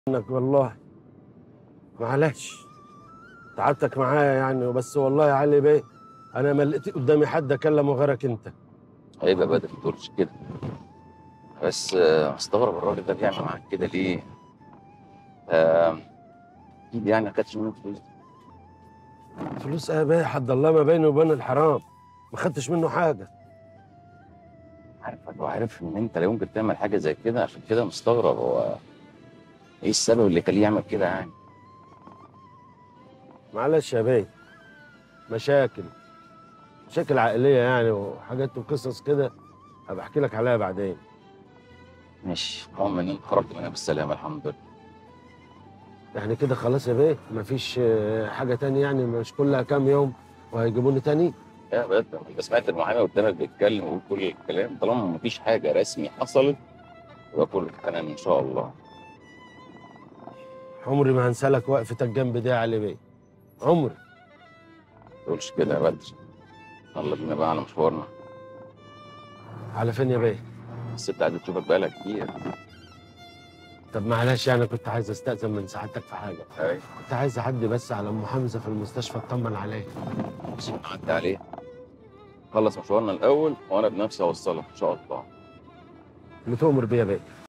منك والله معلش تعبتك معايا يعني بس والله يا علي بيه انا ما لقيت قدامي حد اكلمه غيرك انت عيب يا بدر ما تقولش كده بس آه، مستغرب الراجل ده بيعمل معاك كده ليه؟ آه، اكيد يعني ما خدتش منه فلوس فلوس ايه يا بيه حد الله ما بيني وبين الحرام ما خدتش منه حاجه عارفك وعارف ان انت لا يمكن تعمل حاجه زي كده عشان كده مستغرب هو ايه السبب اللي خليه يعمل كده يعني؟ معلش يا بيه مشاكل مشاكل عائليه يعني وحاجات وقصص كده هبقى احكي لك عليها بعدين ماشي المهم ان انت خرجت منها بالسلامه الحمد لله يعني كده خلاص يا بيه مفيش آه، حاجه تانية يعني مش كلها كام يوم وهيجيبوني تاني يا بدر انت سمعت المحامي قدامك بيتكلم ويقول كل الكلام طالما مفيش حاجه رسمي حصلت يبقى كله تمام ان شاء الله عمري ما هنسى لك وقفتك جنب دي يا علي بيه عمري ما تقولش كده يا بدر يلا بينا بقى على مشوارنا على فين يا بيه الست عايزه تشوفك بقالها كتير طب معلش يعني كنت عايز استأذن من سعادتك في حاجة ايوه كنت عايز أعدي بس على أم حمزة في المستشفى أطمن عليه ماشي نعدي عليه خلص مشوارنا الاول وانا بنفسي اوصلك ان شاء الله اللي تؤمر بيا بيه